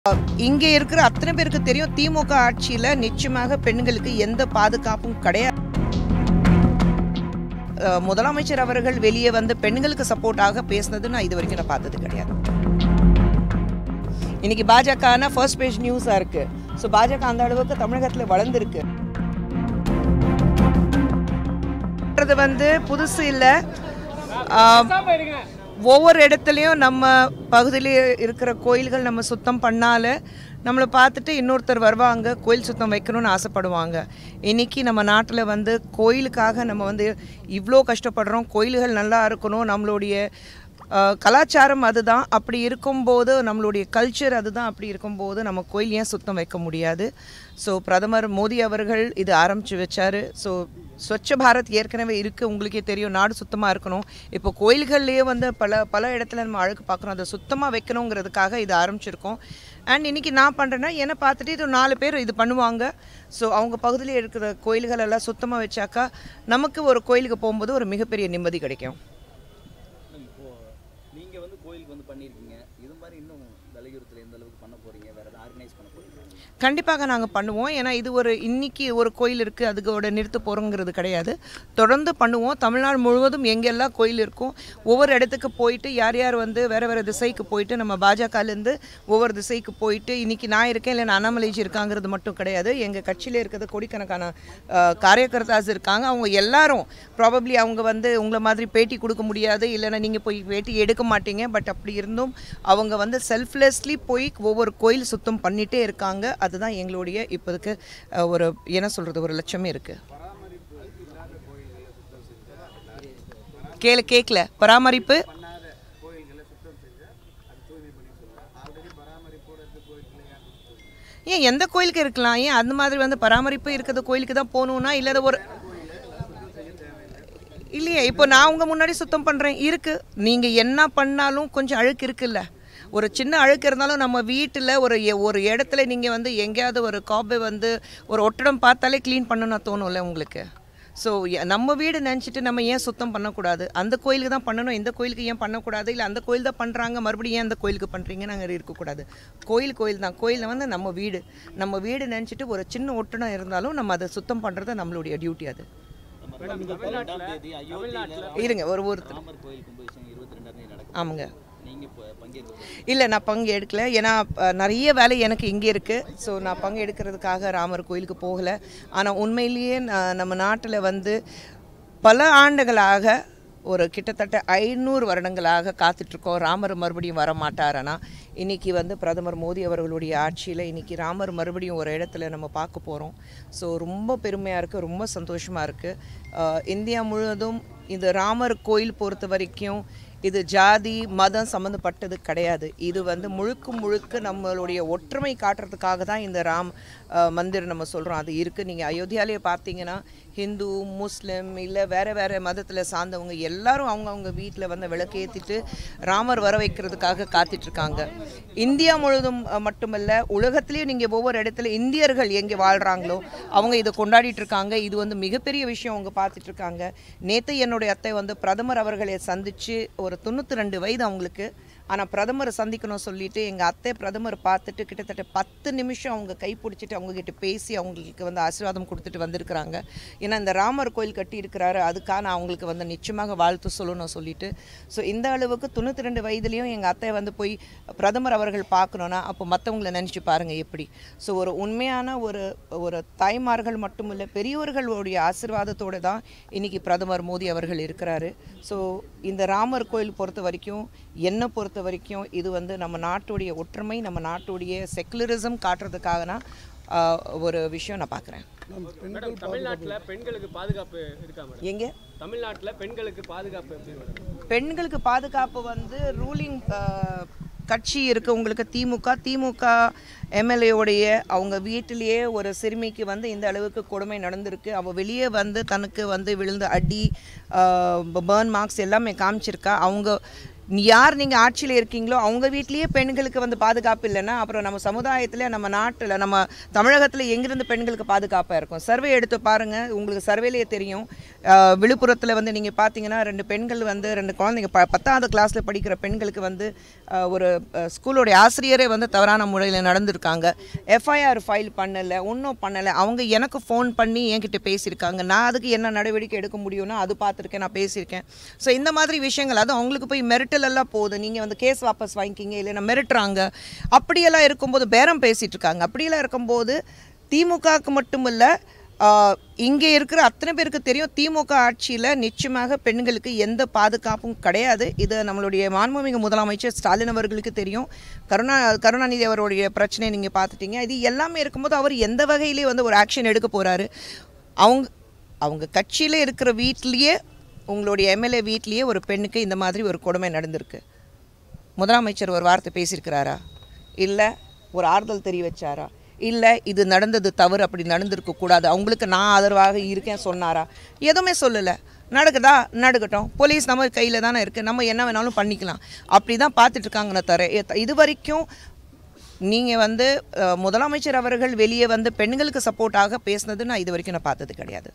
இங்கே இருக்கிற அத்தனை பேருக்கு தெரியும் திமுக ஆட்சியில் நிச்சயமாக பெண்களுக்கு எந்த பாதுகாப்பும் கிடையாது அஹ், முதலமைச்சர் அவர்கள் வெளியே வந்து பெண்களுக்கு சப்போர்ட்டாக பேசினது நான் இது வரைக்கும் நான் பார்த்தது கிடையாது இன்னைக்கு பாஜகனா ஃபர்ஸ்ட் பேஜ் நியூஸாக இருக்கு ஸோ பாஜக அந்த அளவுக்கு தமிழகத்தில் வளர்ந்துருக்கு அது வந்து புதுசு இல்லை ஒவ்வொரு இடத்துலையும் நம்ம பகுதியில் இருக்கிற கோயில்கள் நம்ம சுத்தம் பண்ணால நம்மளை பார்த்துட்டு இன்னொருத்தர் வருவாங்க கோயில் சுத்தம் வைக்கணும்னு ஆசைப்படுவாங்க இன்னைக்கு நம்ம நாட்டில் வந்து கோயிலுக்காக நம்ம வந்து இவ்வளோ கஷ்டப்படுறோம் கோயில்கள் நல்லா இருக்கணும் நம்மளுடைய அஹ், கலாச்சாரம் அதுதான் அப்படி இருக்கும்போது நம்மளுடைய கல்ச்சர் அதுதான் அப்படி இருக்கும்போது நம்ம கோயில் ஏன் சுத்தம் வைக்க முடியாது ஸோ பிரதமர் மோடி அவர்கள் இது ஆரம்பித்து வச்சார் ஸோ ஸ்வச்ச பாரத் ஏற்கனவே இருக்குது உங்களுக்கே தெரியும் நாடு சுத்தமாக இருக்கணும் இப்போ கோயில்கள்லேயே வந்து பல பல இடத்துல நம்ம அழுக்கு பார்க்குறோம் அதை சுத்தமாக வைக்கணுங்கிறதுக்காக இது ஆரம்பிச்சிருக்கோம் அண்ட் இன்றைக்கி நான் பண்ணுறேன்னா என்னை பார்த்துட்டு இது நாலு பேர் இது பண்ணுவாங்க ஸோ அவங்க பகுதியில் இருக்கிற கோயில்கள் எல்லாம் சுத்தமாக வச்சாக்கா நமக்கு ஒரு கோயிலுக்கு போகும்போது ஒரு மிகப்பெரிய நிம்மதி கிடைக்கும் இப்போ நீங்க வந்து கோயிலுக்கு வந்து பண்ணியிருக்கீங்க இது மாதிரி இன்னும் வலியுறுத்தல எந்த அளவுக்கு பண்ண போறீங்க வேற ஏதாவது ஆர்கனைஸ் பண்ண போறீங்க கண்டிப்பாக நாங்கள் பண்ணுவோம் ஏன்னா இது ஒரு இன்னைக்கு ஒரு கோயில் இருக்குது அதுக்கோட நிறுத்த போகிறோங்கிறது கிடையாது தொடர்ந்து பண்ணுவோம் தமிழ்நாடு முழுவதும் எங்கெல்லாம் கோயில் இருக்கும் ஒவ்வொரு இடத்துக்கு போயிட்டு யார் யார் வந்து வேறு வேறு திசைக்கு போயிட்டு நம்ம பாஜகலேருந்து ஒவ்வொரு திசைக்கு போயிட்டு இன்னைக்கு நான் இருக்கேன் இல்லை அண்ணாமலைஜி இருக்காங்கிறது மட்டும் கிடையாது எங்கள் கட்சியில் இருக்கிறது கோடிக்கணக்கான அஹ், காரியகர்த்தாஸ் இருக்காங்க அவங்க எல்லாரும் ப்ராபப்ளி அவங்க வந்து உங்களை மாதிரி பேட்டி கொடுக்க முடியாது இல்லைன்னா நீங்கள் போய் பேட்டி எடுக்க மாட்டீங்க பட் அப்படி இருந்தும் அவங்க வந்து செல்ஃப்லெஸ்லி போய் ஒவ்வொரு கோயில் சுத்தம் பண்ணிகிட்டே இருக்காங்க அதுதான் எங்களுடைய இப்போதுக்கு அஹ், ஒரு என்ன சொல்கிறது ஒரு லட்சமே இருக்குது கேளு கேட்கல பராமரிப்பு ஏன் எந்த கோயிலுக்கு இருக்கலாம் ஏன் அந்த மாதிரி வந்து பராமரிப்பு இருக்கிற கோயிலுக்கு தான் போகணுன்னா இல்லாத ஒரு இல்லையே இப்போ நான் உங்க முன்னாடி சுத்தம் பண்ணுறேன் இருக்கு நீங்கள் என்ன பண்ணாலும் கொஞ்சம் அழுக்கு இருக்குல்ல ஒரு சின்ன அழுக்கு இருந்தாலும் நம்ம வீட்டில் ஒரு எ- ஒரு இடத்துல நீங்கள் வந்து எங்கேயாவது ஒரு காபை வந்து ஒரு ஒட்டடம் பார்த்தாலே க்ளீன் பண்ணணும்னு தோணும்ல உங்களுக்கு ஸோ நம்ம வீடு நினச்சிட்டு நம்ம ஏன் சுத்தம் பண்ணக்கூடாது அந்த கோயிலுக்கு தான் பண்ணணும் இந்த கோயிலுக்கு ஏன் பண்ணக்கூடாது இல்லை அந்த கோயில் தான் பண்ணுறாங்க மறுபடியும் ஏன் அந்த கோயிலுக்கு பண்ணுறீங்க நாங்கள் இருக்கக்கூடாது கோயில் கோயில் தான் கோயிலில் வந்து நம்ம வீடு நம்ம வீடு நினச்சிட்டு ஒரு சின்ன ஒட்டடம் இருந்தாலும் நம்ம அதை சுத்தம் பண்ணுறது நம்மளுடைய டியூட்டி அது இந்த பதினெட்டாம் தேதி அயோத்தியில இருங்க ஒரு ஒருத்தர் ராமர் கோயில் கும்பாபிஷேகம் இருபத்தி ரெண்டாம் தேதி நடக்கும் ஆமாங்க நீங்க இப்போ பங்கேற்க இல்லை நான் பங்கு எடுக்கல ஏன்னா அஹ், நிறைய வேலை எனக்கு இங்கே இருக்குது ஸோ நான் பங்கு எடுக்கிறதுக்காக ராமர் கோயிலுக்கு போகலை ஆனால் உண்மையிலேயே நான் நம்ம நாட்டில் வந்து பல ஆண்டுகளாக ஒரு கிட்டத்தட்ட ஐநூறு வருடங்களாக காத்துட்ருக்கோம் ராமர் மறுபடியும் வர மாட்டாரனா இன்றைக்கி வந்து பிரதமர் மோடி அவர்களுடைய ஆட்சியில் இன்றைக்கி ராமர் மறுபடியும் ஒரு இடத்துல நம்ம பார்க்க போகிறோம் ஸோ ரொம்ப பெருமையாக இருக்குது ரொம்ப சந்தோஷமாக இருக்குது இந்தியா முழுவதும் இந்த ராமர் கோயில் பொறுத்த வரைக்கும் இது ஜாதி மதம் சம்மந்தப்பட்டது கிடையாது இது வந்து முழுக்க முழுக்க நம்மளுடைய ஒற்றுமை காட்டுறதுக்காக தான் இந்த ராம் அஹ், மந்திர் நம்ம சொல்கிறோம் அது இருக்குது நீங்கள் அயோத்தியாலேயே பார்த்தீங்கன்னா ஹிந்து முஸ்லீம் இல்லை வேறு வேறு மதத்தில் சார்ந்தவங்க எல்லாரும் அவங்கவுங்க வீட்டில் வந்து விளக்கேற்றிட்டு ராமர் வர வைக்கிறதுக்காக காத்துட்ருக்காங்க இந்தியா முழுவதும் அஹ், மட்டுமல்ல உலகத்துலேயும் நீங்கள் ஒவ்வொரு இடத்துல இந்தியர்கள் எங்கே வாழ்கிறாங்களோ அவங்க இதை கொண்டாடிட்டு இருக்காங்க இது வந்து மிகப்பெரிய விஷயம் அவங்க பார்த்துட்டு இருக்காங்க நேற்று என்னுடைய அத்தை வந்து பிரதமர் அவர்களை சந்தித்து ஒரு தொண்ணூற்றி ரெண்டு வயது அவங்களுக்கு ஆனால் பிரதமரை சந்திக்கணும் சொல்லிட்டு எங்கள் அத்தை பிரதமர் பார்த்துட்டு கிட்டத்தட்ட பத்து நிமிஷம் அவங்க கை பிடிச்சிட்டு அவங்கக்கிட்ட பேசி அவங்களுக்கு வந்து ஆசீர்வாதம் கொடுத்துட்டு வந்திருக்கிறாங்க ஏன்னா இந்த ராமர் கோயில் கட்டி இருக்கிறாரு அதுக்காக நான் அவங்களுக்கு வந்து நிச்சயமாக வாழ்த்து சொல்லணும் சொல்லிட்டு ஸோ இந்த அளவுக்கு தொண்ணூற்றி ரெண்டு வயதுலேயும் எங்கள் அத்தை வந்து போய் பிரதமர் அவர்கள் பார்க்கணுன்னா அப்போ மற்றவங்களை நினச்சி பாருங்கள் எப்படி ஸோ ஒரு உண்மையான ஒரு ஒரு தாய்மார்கள் மட்டுமில்லை பெரியவர்களுடைய ஆசீர்வாதத்தோடு தான் இன்னைக்கு பிரதமர் மோடி அவர்கள் இருக்கிறாரு ஸோ இந்த ராமர் கோயில் பொறுத்த வரைக்கும் என்னை பொறுத்த வரைக்கும் இது வந்து நம்ம நாட்டுடைய ஒற்றுமை நம்ம நாட்டுடைய செக்குலரிசம் காட்டுறதுக்காகனா ஆஹ், ஒரு விஷயம் நான் பார்க்குறேன் மேடம் தமிழ்நாட்டில் பெண்களுக்கு பாதுகாப்பு இருக்கா மேடம் எங்கே தமிழ்நாட்டில் பெண்களுக்கு பாதுகாப்பு எப்படி மேடம் பெண்களுக்கு பாதுகாப்பு வந்து ரூலிங் கட்சி இருக்குது உங்களுக்கு திமுக திமுக எம்எல்ஏவுடைய அவங்க வீட்டிலேயே ஒரு சிறுமிக்கு வந்து இந்த அளவுக்கு கொடுமை நடந்திருக்கு அவள் வெளியே வந்து தனக்கு வந்து விழுந்த அடி பேர்ன் மார்க்ஸ் எல்லாமே காமிச்சிருக்கா அவங்க யார் நீங்கள் ஆட்சியில் இருக்கீங்களோ அவங்க வீட்லேயே பெண்களுக்கு வந்து பாதுகாப்பு இல்லைன்னா அப்புறம் நம்ம சமுதாயத்தில் நம்ம நாட்டில் நம்ம தமிழகத்தில் எங்கிருந்து பெண்களுக்கு பாதுகாப்பாக இருக்கும் சர்வே எடுத்து பாருங்கள் உங்களுக்கு சர்வேலேயே தெரியும் அஹ், விழுப்புரத்தில் வந்து நீங்கள் பார்த்தீங்கன்னா ரெண்டு பெண்கள் வந்து ரெண்டு குழந்தைங்க ப பத்தாவது கிளாஸில் படிக்கிற பெண்களுக்கு வந்து அஹ், ஒரு அஹ், ஸ்கூலோடைய ஆசிரியரே வந்து தவறான முறையில் நடந்திருக்காங்க எஃப்ஐஆர் ஃபைல் பண்ணலை ஒன்றும் பண்ணலை அவங்க எனக்கு ஃபோன் பண்ணி என்கிட்ட பேசியிருக்காங்க நான் அதுக்கு என்ன நடவடிக்கை எடுக்க முடியும்னா அது பார்த்துருக்கேன் நான் பேசியிருக்கேன் ஸோ இந்த மாதிரி விஷயங்கள் அது அவங்களுக்கு போய் மிரட்டல் எல்லாம் போகுது நீங்கள் வந்து கேஸ் வாபஸ் வாங்கிக்கிங்க இல்லைன்னா மிரட்டுறாங்க அப்படியெல்லாம் இருக்கும்போது பேரம் பேசிகிட்டு இருக்காங்க அப்படியெல்லாம் இருக்கும்போது திமுகவுக்கு மட்டும் இல்லை இங்கே இருக்கிற அத்தனை பேருக்கு தெரியும் திமுக ஆட்சியில் நிச்சயமாக பெண்களுக்கு எந்த பாதுகாப்பும் கிடையாது இது நம்மளுடைய மாண்புமிகு முதலமைச்சர் ஸ்டாலின் அவர்களுக்கு தெரியும் கருணா கருணாநிதி அவருடைய பிரச்சனையை நீங்கள் பார்த்துட்டீங்க இது எல்லாமே இருக்கும்போது அவர் எந்த வகையிலே வந்து ஒரு ஆக்ஷன் எடுக்க போகிறாரு அவங்க அவங்க கட்சியில் இருக்கிற வீட்லேயே உங்களுடைய எம்எல்ஏ வீட்லேயே ஒரு பெண்ணுக்கு இந்த மாதிரி ஒரு கொடுமை நடந்திருக்கு முதலமைச்சர் ஒரு வார்த்தை பேசியிருக்கிறாரா இல்லை ஒரு ஆறுதல் தெரிய வச்சாரா இல்லை இது நடந்தது தவறு அப்படி நடந்திருக்க கூடாது அவங்களுக்கு நான் ஆதரவாக இருக்கேன் சொன்னாரா எதுவுமே சொல்லலை நடக்குதா நடக்கட்டும் போலீஸ் நம்ம கையில் தானே இருக்குது நம்ம என்ன வேணாலும் பண்ணிக்கலாம் அப்படி தான் பார்த்துட்ருக்காங்கன்னு தர இது வரைக்கும் நீங்கள் வந்து அஹ், முதலமைச்சர் அவர்கள் வெளியே வந்து பெண்களுக்கு சப்போர்ட்டாக பேசுனது நான் இது வரைக்கும் நான் பார்த்தது கிடையாது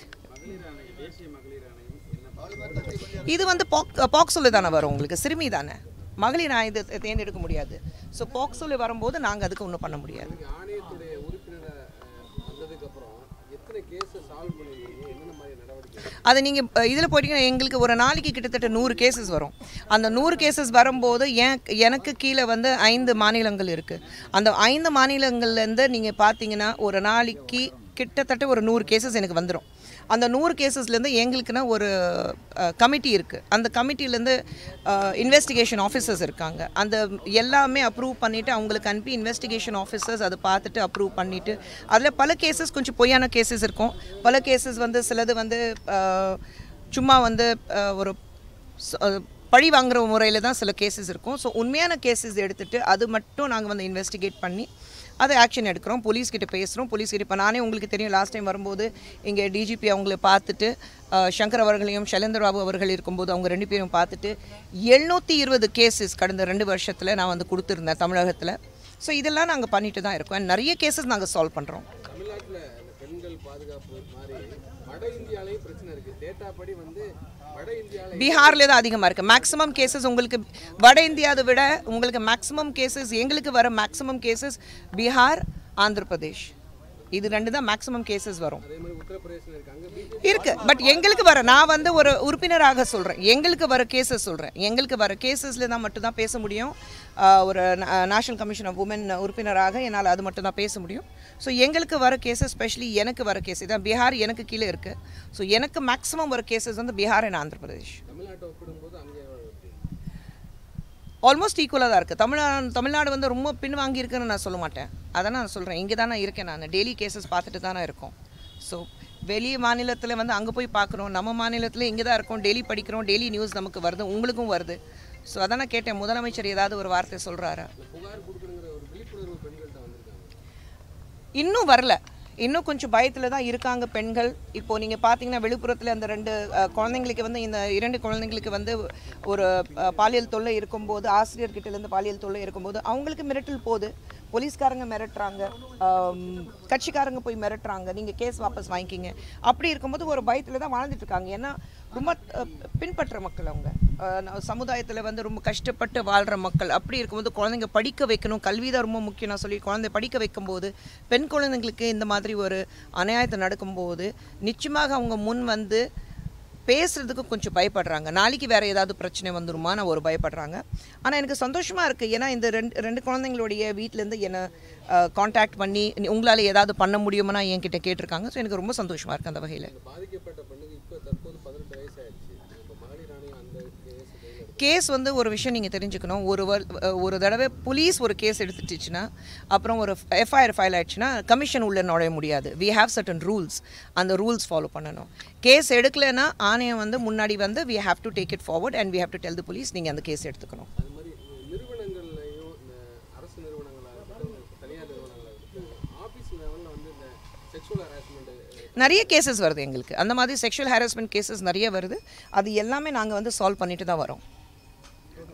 இது வந்து பாக் பாக்ஸோல தானே வரும் உங்களுக்கு சிறுமி தானே மகளிர் ஆயுத தேர்ந்தெடுக்க முடியாது ஸோ பாக்ஸோல வரும்போது நாங்கள் அதுக்கு ஒன்றும் பண்ண முடியாது ஆணையத்துடைய உறுப்பினர் வந்ததுக்கு அப்புறம் எத்தனை கேஸை சால்வ் பண்ணிருக்கீங்க என்னென்ன மாதிரி நடவடிக்கை அது நீங்கள் இதில் போயிட்டீங்கன்னா எங்களுக்கு ஒரு நாளைக்கு கிட்டத்தட்ட நூறு கேசஸ் வரும் அந்த நூறு கேசஸ் வரும்போது என் எனக்கு கீழே வந்து ஐந்து மாநிலங்கள் இருக்குது அந்த ஐந்து மாநிலங்கள்லேருந்து நீங்கள் பார்த்தீங்கன்னா ஒரு நாளைக்கு கிட்டத்தட்ட ஒரு நூறு கேசஸ் எனக்கு வந்துடும் அந்த நூறு கேசஸ்லேருந்து எங்களுக்குன்னா ஒரு கமிட்டி இருக்குது அந்த கமிட்டிலேருந்து இன்வெஸ்டிகேஷன் ஆஃபீஸர்ஸ் இருக்காங்க அந்த எல்லாமே அப்ரூவ் பண்ணிவிட்டு அவங்களுக்கு அனுப்பி இன்வெஸ்டிகேஷன் ஆஃபீஸர்ஸ் அதை பார்த்துட்டு அப்ரூவ் பண்ணிவிட்டு அதில் பல கேசஸ் கொஞ்சம் பொய்யான கேசஸ் இருக்கும் பல கேசஸ் வந்து சிலது வந்து அஹ், சும்மா வந்து அஹ், ஒரு ச- அஹ், பழி வாங்குற முறையில் தான் சில கேசஸ் இருக்கும் ஸோ உண்மையான கேசஸ் எடுத்துட்டு அது மட்டும் நாங்கள் வந்து இன்வெஸ்டிகேட் பண்ணி அதை ஆக்ஷன் எடுக்கிறோம் போலீஸ் கிட்ட பேசுகிறோம் போலீஸ் கிட்ட இப்போ நானே உங்களுக்கு தெரியும் லாஸ்ட் டைம் வரும்போது இங்கே டிஜிபி அவங்கள பார்த்துட்டு அஹ், சங்கர் அவர்களையும் ஷைலேந்தர் பாபு அவர்கள் இருக்கும்போது அவங்க ரெண்டு பேரும் பார்த்துட்டு எழுநூற்றி இருபது கேசஸ் கடந்த ரெண்டு வருஷத்தில் நான் வந்து கொடுத்துருந்தேன் தமிழகத்தில் ஸோ இதெல்லாம் நாங்கள் பண்ணிட்டு தான் இருக்கோம் And நிறைய கேசஸ் நாங்கள் சால்வ் பண்ணுறோம் தமிழ்நாட்டில் இந்த பெண்கள் பாதுகாப்பு மாதிரி வட இந்தியாலையும் பிரச்சனை இருக்குது டேட்டா படி வந்து வட இந்தியாவில் பீகார்ல தான் அதிகமாக இருக்குது மேக்ஸிமம் கேசஸ் உங்களுக்கு வட இந்தியாவை விட உங்களுக்கு மேக்ஸிமம் கேசஸ் எங்களுக்கு வர மேக்ஸிமம் கேசஸ் பீகார் ஆந்திர பிரதேஷ் இது ரெண்டு தான் மேக்ஸிமம் கேசஸ் வரும் அதே மாதிரி உத்தரப்பிரதேசம் இருக்கு அங்கே பிஜேபி இருக்கு பட் எங்களுக்கு வர நான் வந்து ஒரு உறுப்பினராக சொல்கிறேன் எங்களுக்கு வர கேசஸ் சொல்கிறேன் எங்களுக்கு வர கேசஸில் தான் மட்டும் தான் பேச முடியும் ஆஹ் ஒரு நேஷனல் கமிஷன் ஆஃப் உமன் உறுப்பினராக என்னால் அது மட்டும் தான் பேச முடியும் ஸோ எங்களுக்கு வர கேசஸ் ஸ்பெஷலி எனக்கு வர கேஸ் இதான் பீகார் எனக்கு கீழே இருக்குது ஸோ எனக்கு மேக்ஸிமம் வர கேசஸ் வந்து பீகார் அண்ட் ஆந்திர பிரதேஷ் தமிழ்நாட்டை ஒப்பிடும்போது அங்கே எப்படி? ஆல்மோஸ்ட் ஈக்குவலாக தான் இருக்குது தமிழ்நாடு தமிழ்நாடு வந்து ரொம்ப பின்வாங்கி இருக்குன்னு நான் சொல்ல மாட்டேன் அதை நான் சொல்கிறேன் இங்கே தான் நான் இருக்கேன் நான் டெய்லி கேசஸ் பார்த்துட்டு தானே இருக்கோம் ஸோ வெளி மாநிலத்தில் வந்து அங்கே போய் பார்க்குறோம் நம்ம மாநிலத்தில் இங்கே தான் இருக்கோம் டெய்லி படிக்கிறோம் டெய்லி நியூஸ் நமக்கு வருது உங்களுக்கும் வருது ஸோ அதான் நான் கேட்டேன் முதலமைச்சர் ஏதாவது ஒரு வார்த்தை சொல்கிறாரா இந்த புகார் கொடுக்கணுங்கிற ஒரு விழிப்புணர்வு பெண்கள்கிட்ட வந்திருக்காங்க இன்னும் வரல இன்னும் கொஞ்சம் பயத்தில் தான் இருக்காங்க பெண்கள் இப்போ நீங்கள் பார்த்தீங்கன்னா விழுப்புரத்தில் அந்த ரெண்டு அஹ், குழந்தைங்களுக்கு வந்து இந்த இரண்டு குழந்தைங்களுக்கு வந்து ஒரு அஹ், பாலியல் தொல்லை இருக்கும்போது ஆசிரியர்கிட்ட இருந்து பாலியல் தொல்லை இருக்கும்போது அவங்களுக்கு மிரட்டல் போகுது போலீஸ்காரங்க மிரட்டுறாங்க ஆம், கட்சிக்காரங்க போய் மிரட்டுறாங்க நீங்கள் கேஸ் வாபஸ் வாங்கிக்கிங்க அப்படி இருக்கும்போது ஒரு பயத்தில் தான் வாழ்ந்துட்டு இருக்காங்க ஏன்னா ரொம்ப அஹ், பின்பற்ற மக்கள் அவங்க சமுதாயத்தில் வந்து ரொம்ப கஷ்டப்பட்டு வாழ்கிற மக்கள் அப்படி இருக்கும்போது குழந்தைங்க படிக்க வைக்கணும் கல்வி தான் ரொம்ப முக்கியம் நான் சொல்லி குழந்தை படிக்க வைக்கும்போது பெண் குழந்தைங்களுக்கு இந்த மாதிரி ஒரு அநியாயத்தை நடக்கும்போது நிச்சயமாக அவங்க முன் வந்து பேசுறதுக்கு கொஞ்சம் பயப்படுறாங்க நாளைக்கு வேறு ஏதாவது பிரச்சனை வந்துருமா நான் ஒரு பயப்படுறாங்க ஆனால் எனக்கு சந்தோஷமாக இருக்குது ஏன்னா இந்த ரெண்டு ரெண்டு குழந்தைங்களுடைய வீட்டிலேருந்து என்னை காண்டாக்ட் பண்ணி உங்களால் ஏதாவது பண்ண முடியுமானா என்கிட்ட கேட்டிருக்காங்க ஸோ எனக்கு ரொம்ப சந்தோஷமாக இருக்குது அந்த வகையில் இந்த பாதிக்கப்பட்ட பெண்ணுக்கு இப்போ தற்போது பதினெட்டு வயசு ஆயிடுச்சு இப்போ மகளிர் ஆணையம் அந்த கேஸ் கையில் எடுத்து கேஸ் வந்து ஒரு விஷயம் நீங்கள் தெரிஞ்சுக்கணும் ஒரு வல்- ஒரு தடவை போலீஸ் ஒரு கேஸ் எடுத்துட்டுச்சுன்னா அப்புறம் ஒரு எஃப்ஐஆர் ஃபைல் ஆயிடுச்சுன்னா கமிஷன் உள்ளே நுழைய முடியாது வி ஹேவ் சர்டன் ரூல்ஸ் அந்த ரூல்ஸ் ஃபாலோ பண்ணணும் கேஸ் எடுக்கலைன்னா ஆணையம் வந்து முன்னாடி வந்து we have to take it forward and we have to tell the police நீங்கள் அந்த கேஸ் எடுத்துக்கணும் அது மாதிரி நிறுவனங்கள்லையும் இந்த அரசு நிறுவனங்களாக இருக்கட்டும் தனியார் நிறுவனங்களாக இருக்கட்டும் ஆஃபீஸ் லெவலில் வந்து இந்த செக்ஷுவல் ஹராஸ்மெண்ட் நிறைய கேசஸ் வருது எங்களுக்கு அந்த மாதிரி செக்ஷுவல் ஹாரஸ்மெண்ட் கேசஸ் நிறைய வருது அது எல்லாமே நாங்கள் வந்து சால்வ் பண்ணிட்டு தான் வரோம்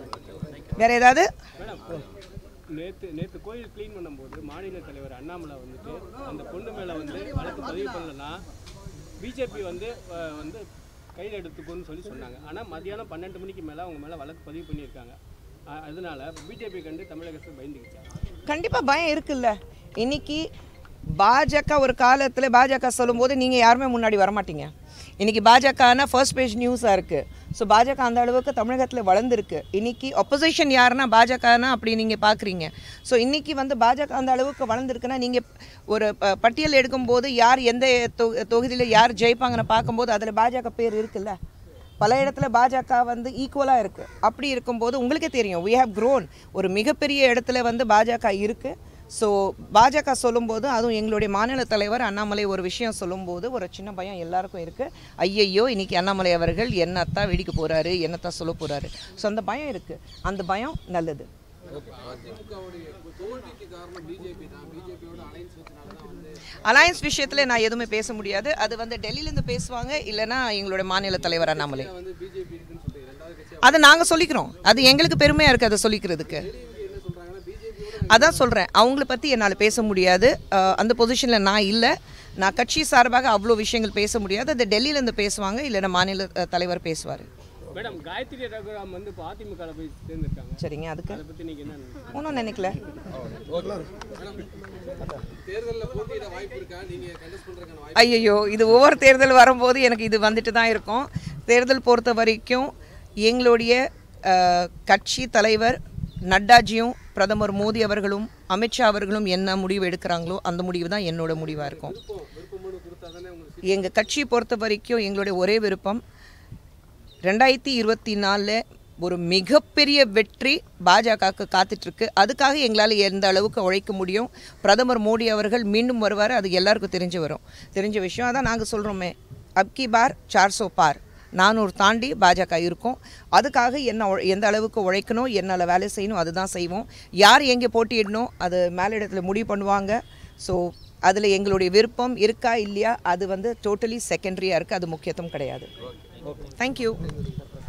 வேறு ஏதாவது மேடம் நேற்று நேற்று கோயில் க்ளீன் பண்ணும்போது மாநில தலைவர் அண்ணாமலை வந்துட்டு அந்த பொண்ணு மேலே வந்து வழக்கு பதிவு பண்ணலன்னா பிஜேபி வந்து அஹ், வந்து கையில் எடுத்துக்கோன்னு சொல்லி சொன்னாங்க ஆனால் மதியானம் பன்னெண்டு மணிக்கு மேலே அவங்க மேலே வழக்கு பதிவு பண்ணியிருக்காங்க அஹ், அதனால பிஜேபி கண்டு தமிழக அரசு பயந்துக்கிச்சாங்க கண்டிப்பாக பயம் இருக்குல்ல இன்னைக்கு பாஜக ஒரு காலத்தில் பாஜக சொல்லும்போது நீங்கள் யாருமே முன்னாடி வரமாட்டீங்க இன்னைக்கு பாஜகனா ஃபர்ஸ்ட் பேஜ் நியூஸாக இருக்குது ஸோ பாஜக அந்த அளவுக்கு தமிழகத்தில் வளர்ந்துருக்கு இன்னைக்கு ஒப்போசிஷன் யாருன்னா பாஜகனா அப்படி நீங்கள் பார்க்குறீங்க ஸோ இன்னைக்கு வந்து பாஜக அந்த அளவுக்கு வளர்ந்துருக்குன்னா நீங்கள் ஒரு ப- பட்டியல் எடுக்கும்போது யார் எந்த தொ- தொகுதியில் யார் ஜெயிப்பாங்கன்னு பார்க்கும்போது அதில் பாஜக பேர் இருக்குல்ல பல இடத்துல பாஜக வந்து ஈக்குவலாக இருக்குது அப்படி இருக்கும்போது உங்களுக்கே தெரியும் we have grown ஒரு மிகப்பெரிய இடத்துல வந்து பாஜக இருக்குது ஸோ பாஜக சொல்லும்போது அதுவும் எங்களுடைய மாநில தலைவர் அண்ணாமலை ஒரு விஷயம் சொல்லும்போது ஒரு சின்ன பயம் எல்லாருக்கும் இருக்குது ஐயையோ இன்னைக்கு அண்ணாமலை அவர்கள் என்னத்தான் வெடிக்க போகிறாரு என்னத்தான் சொல்ல போகிறாரு ஸோ அந்த பயம் இருக்குது அந்த பயம் நல்லது அதிமுகவுடைய தோல்விக்கு காரணம் பிஜேபி தான் பிஜேபியோட அலைன்ஸ் வச்சனால தான் வந்து அலையன்ஸ் விஷயத்தில் நான் எதுவுமே பேச முடியாது அது வந்து டெல்லியிலேருந்து பேசுவாங்க இல்லைன்னா எங்களுடைய மாநில தலைவர் அண்ணாமலை வந்து பிஜேபி இருக்குன்னு சொல்லி ரெண்டாவது கட்சியா அதை நாங்கள் சொல்லிக்கிறோம் அது எங்களுக்கு பெருமையாக இருக்குது அதை சொல்லிக்கிறதுக்கு என்ன சொல்றாங்கன்னா பிஜேபியோட அதான் சொல்கிறேன் அவங்கள பற்றி என்னால் பேச முடியாது அஹ், அந்த பொசிஷனில் நான் இல்லை நான் கட்சி சார்பாக அவ்வளோ விஷயங்கள் பேச முடியாது அது டெல்லியிலேருந்து பேசுவாங்க இல்லைன்னா மாநில அஹ், தலைவர் பேசுவார் மேடம் காயத்ரி ரகுராம் வந்து இப்போ அதிமுகவில் போய் சேர்ந்துருக்காங்க சரிங்க அதுக்கு அதை பற்றி நீங்கள் என்ன நினைக்கிறீங்க? ஒன்றும் நினைக்கல தேர்தலில் போட்டியிட வாய்ப்பு இருக்கா நீங்க கண்டஸ்ட் பண்றதுக்கான வாய்ப்பு ஐயையோ இது ஒவ்வொரு தேர்தல் வரும்போது எனக்கு இது வந்துட்டு தான் இருக்கும் தேர்தல் பொறுத்த வரைக்கும் எங்களுடைய அஹ், கட்சி தலைவர் நட்டாஜியும் பிரதமர் மோடி அவர்களும் அமித்ஷா அவர்களும் என்ன முடிவு எடுக்கிறாங்களோ அந்த முடிவு தான் என்னோட முடிவாக இருக்கும் விருப்பம் விருப்பமனு கொடுத்தா தானே உங்களுக்கு எங்கள் கட்சி பொறுத்த வரைக்கும் எங்களுடைய ஒரே விருப்பம் ரெண்டாயிரத்தி இருபத்தி நாலில் ஒரு மிகப்பெரிய வெற்றி பாஜகவுக்கு காத்துட்ருக்கு அதுக்காக எங்களால் எந்த அளவுக்கு உழைக்க முடியும் பிரதமர் மோடி அவர்கள் மீண்டும் வருவார் அது எல்லாருக்கும் தெரிஞ்சு வரும் தெரிஞ்ச விஷயம் அதான் நாங்கள் சொல்கிறோமே அப்கி பார் சார்சோ பார் நானூறு தாண்டி பாஜக இருக்கும் அதுக்காக என்ன உழ- எந்த அளவுக்கு உழைக்கணும் என்னால் வேலை செய்யணும் அதுதான் செய்வோம் யார் எங்கே போட்டியிடணும் அது மேலிடத்தில் முடிவு பண்ணுவாங்க ஸோ அதில் எங்களுடைய விருப்பம் இருக்கா இல்லையா அது வந்து டோட்டலி செகண்டரியாக இருக்குது அது முக்கியத்துவம் கிடையாது தேங்க்யூ